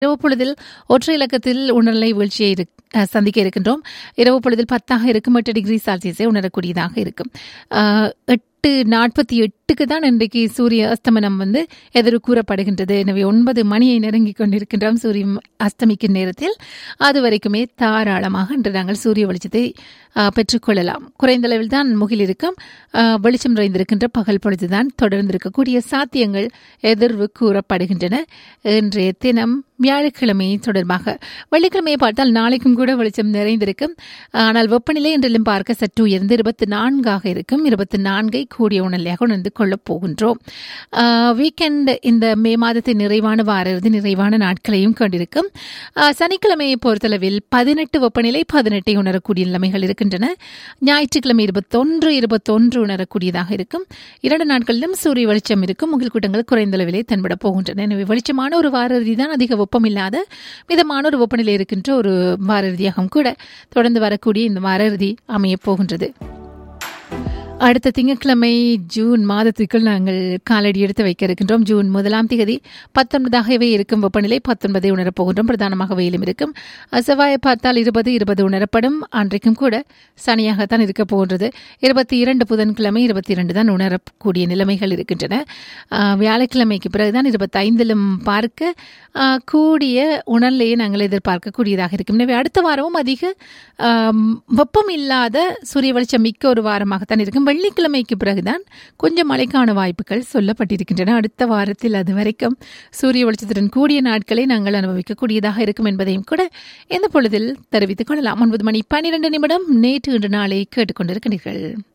இரவு பொழுதில் ஒற்றை இலக்கத்தில் உணர்நிலை வீழ்ச்சியை இரு- அஹ், சந்திக்க இருக்கின்றோம் இரவு பொழுதில் பத்தாக இருக்கும் எட்டு டிகிரி செல்சியஸை உணரக்கூடியதாக இருக்கும் அஹ், எட்டு நாற்பத்தி எட்டுக்கு தான் இன்றைக்கு சூரிய அஸ்தமனம் வந்து எதிர் கூறப்படுகின்றது எனவே ஒன்பது மணியை நெருங்கி கொண்டிருக்கின்றோம் சூரியன் அஸ்தமிக்கும் நேரத்தில் அது வரைக்குமே தாராளமாக இன்று நாங்கள் சூரிய வெளிச்சத்தை அஹ், பெற்றுக்கொள்ளலாம் குறைந்த அளவில் தான் முகில் இருக்கும் அஹ், வெளிச்சம் நிறைந்திருக்கின்ற பகல் பொழுதுதான் தொடர்ந்து இருக்கக்கூடிய சாத்தியங்கள் எதிர்வு கூறப்படுகின்றன இன்றைய தினம் வியாழக்கிழமை தொடர்பாக வெள்ளிக்கிழமையை பார்த்தால் நாளைக்கும் கூட வெளிச்சம் நிறைந்திருக்கும் ஆனால் வெப்பநிலை இன்றிலும் பார்க்க சற்று உயர்ந்து இருபத்தி நான்காக இருக்கும் இருபத்தி நான்கை கூடிய உணர்நிலையாக உணர்ந்து கொள்ளப் போகின்றோம் வீக்கெண்ட் இந்த மே மாதத்தின் நிறைவான வார இறுதி நிறைவான நாட்களையும் கொண்டிருக்கும் ஆஹ், சனிக்கிழமையை பொறுத்தளவில் பதினெட்டு வெப்பநிலை பதினெட்டை உணரக்கூடிய நிலைமைகள் இருக்கின்றன ஞாயிற்றுக்கிழமை இருபத்தொன்று இருபத்தொன்று உணரக்கூடியதாக இருக்கும் இரண்டு நாட்களிலும் சூரிய வெளிச்சம் இருக்கும் முகில் கூட்டங்கள் குறைந்த அளவிலே தென்பட போகின்றன எனவே வெளிச்சமான ஒரு வார இறுதி தான் அதிக வெப்பம் இல்லாத மிதமான ஒரு வெப்பநிலை இருக்கின்ற ஒரு வார இறுதியாகவும் கூட தொடர்ந்து வரக்கூடிய இந்த வார இறுதி அமையப் போகின்றது அடுத்த திங்கட்கிழமை ஜூன் மாதத்திற்குள் நாங்கள் காலடி எடுத்து வைக்க இருக்கின்றோம் ஜூன் முதலாம் தேதி பத்தொன்பதாகவே இருக்கும் வெப்பநிலை பத்தொன்பதை உணரப் போகின்றோம் பிரதானமாக வெயிலும் இருக்கும் அஹ், செவ்வாயை பார்த்தால் இருபது இருபது உணரப்படும் அன்றைக்கும் கூட சனியாகத்தான் இருக்க போகின்றது இருபத்தி இரண்டு புதன்கிழமை இருபத்தி இரண்டு தான் உணரக்கூடிய நிலைமைகள் இருக்கின்றன அஹ், வியாழக்கிழமைக்கு பிறகுதான் இருபத்தைந்திலும் பார்க்க அஹ், கூடிய உணர்லையே நாங்கள் எதிர்பார்க்கக்கூடியதாக இருக்கும் எனவே அடுத்த வாரமும் அதிக ஆம், வெப்பம் இல்லாத சூரிய வெளிச்சம் மிக்க ஒரு வாரமாகத்தான் இருக்கும் வெள்ளிக்கிழமைக்கு பிறகுதான் கொஞ்சம் மழைக்கான வாய்ப்புகள் சொல்லப்பட்டிருக்கின்றன அடுத்த வாரத்தில் அது வரைக்கும் சூரிய வெளிச்சத்துடன் கூடிய நாட்களை நாங்கள் அனுபவிக்கக்கூடியதாக இருக்கும் என்பதையும் கூட இந்த பொழுதில் தெரிவித்துக் கொள்ளலாம் ஒன்பது மணி பன்னிரண்டு நிமிடம் நேற்று இன்று நாளை கேட்டுக்கொண்டிருக்கிறீர்கள்